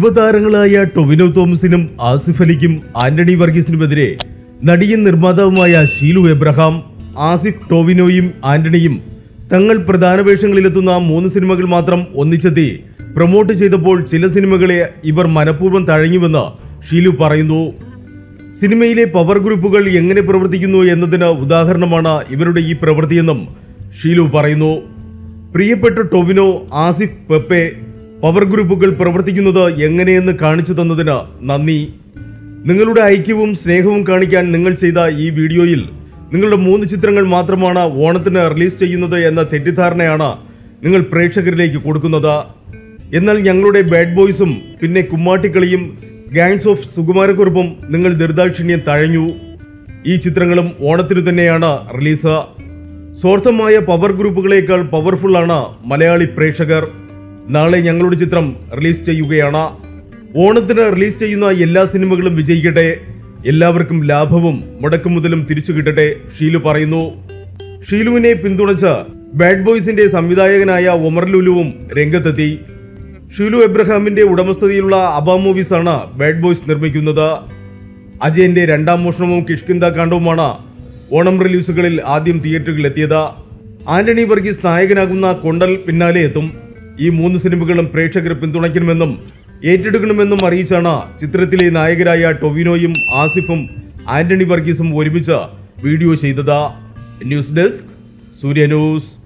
യുവതാരങ്ങളായ ടൊവിനോ തോമസിനും ആസിഫ് അലിക്കും ആന്റണി വർഗീസിനുമെതിരെ നടിയും നിർമ്മാതാവുമായ ഷീലു എബ്രഹാം ആസിഫ് ടോവിനോയും ആന്റണിയും തങ്ങൾ പ്രധാന വേഷങ്ങളിലെത്തുന്ന മൂന്ന് സിനിമകൾ മാത്രം ഒന്നിച്ചെത്തി പ്രൊമോട്ട് ചെയ്തപ്പോൾ ചില സിനിമകളെ ഇവർ മനഃപൂർവ്വം തഴഞ്ഞുവെന്ന് ഷീലു പറയുന്നു സിനിമയിലെ പവർ ഗ്രൂപ്പുകൾ എങ്ങനെ പ്രവർത്തിക്കുന്നു എന്നതിന് ഉദാഹരണമാണ് ഇവരുടെ ഈ പ്രവൃത്തിയെന്നും ഷീലു പറയുന്നു പ്രിയപ്പെട്ട ടൊവിനോ ആസിഫ് പെപ്പെ പവർ ഗ്രൂപ്പുകൾ പ്രവർത്തിക്കുന്നത് എങ്ങനെയെന്ന് കാണിച്ചു തന്നതിന് നന്ദി നിങ്ങളുടെ ഐക്യവും സ്നേഹവും കാണിക്കാൻ നിങ്ങൾ ചെയ്ത ഈ വീഡിയോയിൽ നിങ്ങളുടെ മൂന്ന് ചിത്രങ്ങൾ മാത്രമാണ് ഓണത്തിന് റിലീസ് ചെയ്യുന്നത് എന്ന തെറ്റിദ്ധാരണയാണ് നിങ്ങൾ പ്രേക്ഷകരിലേക്ക് കൊടുക്കുന്നത് എന്നാൽ ഞങ്ങളുടെ ബാഡ് ബോയ്സും പിന്നെ കുമ്മാട്ടിക്കളിയും ഗാങ്സ് ഓഫ് സുകുമാരക്കുറുപ്പും നിങ്ങൾ ദീർഘാക്ഷിണ്യം തഴഞ്ഞു ഈ ചിത്രങ്ങളും ഓണത്തിനു തന്നെയാണ് റിലീസ് സ്വാർത്ഥമായ പവർ ഗ്രൂപ്പുകളേക്കാൾ പവർഫുൾ ആണ് മലയാളി പ്രേക്ഷകർ നാളെ ഞങ്ങളുടെ ചിത്രം റിലീസ് ചെയ്യുകയാണ് ഓണത്തിന് റിലീസ് ചെയ്യുന്ന എല്ലാ സിനിമകളും വിജയിക്കട്ടെ എല്ലാവർക്കും ലാഭവും മുടക്കുമുതലും തിരിച്ചു കിട്ടട്ടെ ഷീലു പറയുന്നു ഷീലുവിനെ പിന്തുണച്ച് ബാഡ് ബോയ്സിന്റെ സംവിധായകനായ ഒമർ ലുലുവും രംഗത്തെത്തി ഷീലു എബ്രഹാമിന്റെ ഉടമസ്ഥതയിലുള്ള അബ മൂവീസ് ആണ് ബാഡ് ബോയ്സ് നിർമ്മിക്കുന്നത് അജയന്റെ രണ്ടാം മോഷണവും കിഷ്കിന്ദ കാണ്ഡവുമാണ് ഓണം റിലീസുകളിൽ ആദ്യം തിയേറ്ററുകളിൽ എത്തിയത് ആന്റണി വർഗീസ് നായകനാകുന്ന കൊണ്ടൽ പിന്നാലെ എത്തും ഈ മൂന്ന് സിനിമകളും പ്രേക്ഷകർ പിന്തുണയ്ക്കണമെന്നും ഏറ്റെടുക്കണമെന്നും അറിയിച്ചാണ് ചിത്രത്തിലെ നായകരായ ടൊവിനോയും ആസിഫും ആന്റണി വർഗീസും ഒരുമിച്ച് വീഡിയോ ചെയ്തത് ന്യൂസ് ഡെസ്ക് സൂര്യ ന്യൂസ്